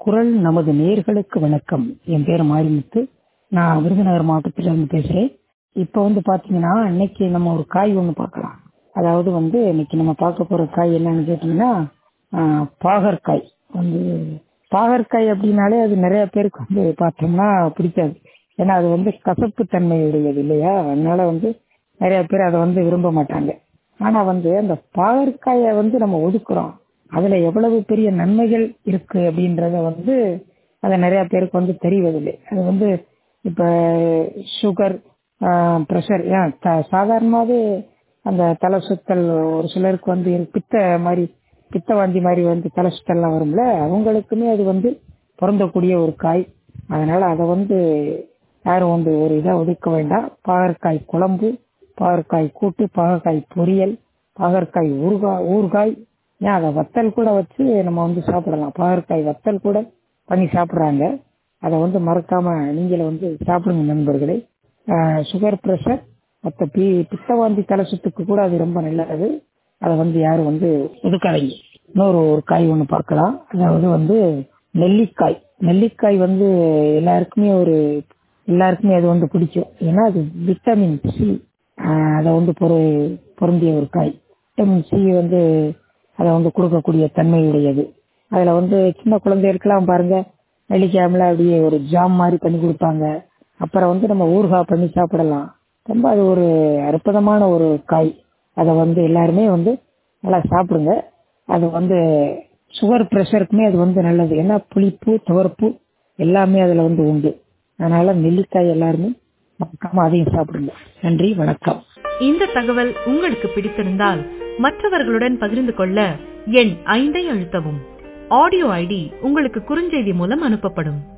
குரல் நமது நேர்களுக்கு வணக்கம் என் பேர் மாரிமுத்து நான் விருதுநகர் மாவட்டத்துல இருந்து பேசுறேன் இப்போ வந்து பாத்தீங்கன்னா இன்னைக்கு நம்ம ஒரு காய் ஒன்று பார்க்கலாம் அதாவது வந்து இன்னைக்கு நம்ம பார்க்க போற காய் என்னன்னு கேட்டீங்கன்னா ஆஹ், பாகற்காய் வந்து பாகற்காய் அப்படின்னாலே அது நிறைய பேருக்கு வந்து பார்த்தோம்னா பிடிக்காது ஏன்னா அது வந்து கசப்பு தன்மை உடையது இல்லையா அதனால வந்து நிறைய பேர் அதை வந்து விரும்ப மாட்டாங்க ஆனா வந்து அந்த பாகற்காயை வந்து நம்ம ஒதுக்குறோம் அதுல எவ்வளவு பெரிய நன்மைகள் இருக்கு அப்படின்றத வந்து அது நிறைய பேருக்கு வந்து தெரிவதில்லை அது வந்து இப்ப சுகர் ப்ரெஷர் ஏன் த- சாதாரணமாவே அந்த தலை சுத்தல் ஒரு சிலருக்கு வந்து இருக்கு. பித்த மாதிரி பித்த வாந்தி மாதிரி வந்து தலை சுத்தல்லாம் வரும்ல அவங்களுக்குமே அது வந்து பொருந்தக்கூடிய ஒரு காய் அதனால அதை வந்து யாரும் வந்து ஒரு இதா ஒதுக்க வேண்டாம் பாகற்காய் குழம்பு பாகற்காய் கூட்டு பாகற்காய் பொரியல் பாகற்காய் ஊறுகாய் ஊறுகாய் ஏன் அதை வத்தல் கூட வச்சு நம்ம வந்து சாப்பிடலாம் பாகற்காய் வத்தல் கூட பண்ணி சாப்பிடுறாங்க அதை வந்து மறக்காம நீங்களும் வந்து சாப்பிடுங்க நண்பர்களே ஆஹ் சுகர் பிரஷர் மற்ற பி பித்தவாந்தி தலை சுத்துக்கு கூட அது ரொம்ப நல்லது அதை வந்து யாரும் வந்து ஒதுக்காதீங்க இன்னொரு ஒரு காய் ஒன்று பார்க்கலாம் அதாவது வந்து நெல்லிக்காய் நெல்லிக்காய் வந்து எல்லாருக்குமே ஒரு எல்லாருக்குமே அது வந்து பிடிக்கும் ஏன்னா அது விட்டமின் சி அதை வந்து பொரு பொருந்திய ஒரு காய் விட்டமின் சி வந்து அதை வந்து கொடுக்கக்கூடிய தன்மை உடையது அதுல வந்து சின்ன குழந்தைகளுக்கெல்லாம் பாருங்க நெல்லிக்காய்ல அப்படியே ஒரு ஜாம் மாதிரி பண்ணி கொடுப்பாங்க அப்புறம் வந்து நம்ம ஊறுகாய் பண்ணி சாப்பிடலாம் ரொம்ப அது ஒரு அற்புதமான ஒரு காய் அதை வந்து எல்லாருமே வந்து நல்லா சாப்பிடுங்க அது வந்து சுகர் ப்ரெஷருக்குமே அது வந்து நல்லது ஏன்னா புளிப்பு துவர்ப்பு எல்லாமே அதுல வந்து உண்டு அதனால நெல்லிக்காய் எல்லாருமே மறக்காம அதையும் சாப்பிடுங்க நன்றி வணக்கம் இந்த தகவல் உங்களுக்கு பிடித்திருந்தால் மற்றவர்களுடன் பகிர்ந்து கொள்ள எண் ஐந்தை அழுத்தவும் ஆடியோ ஐடி உங்களுக்கு குறுஞ்செய்தி மூலம் அனுப்பப்படும்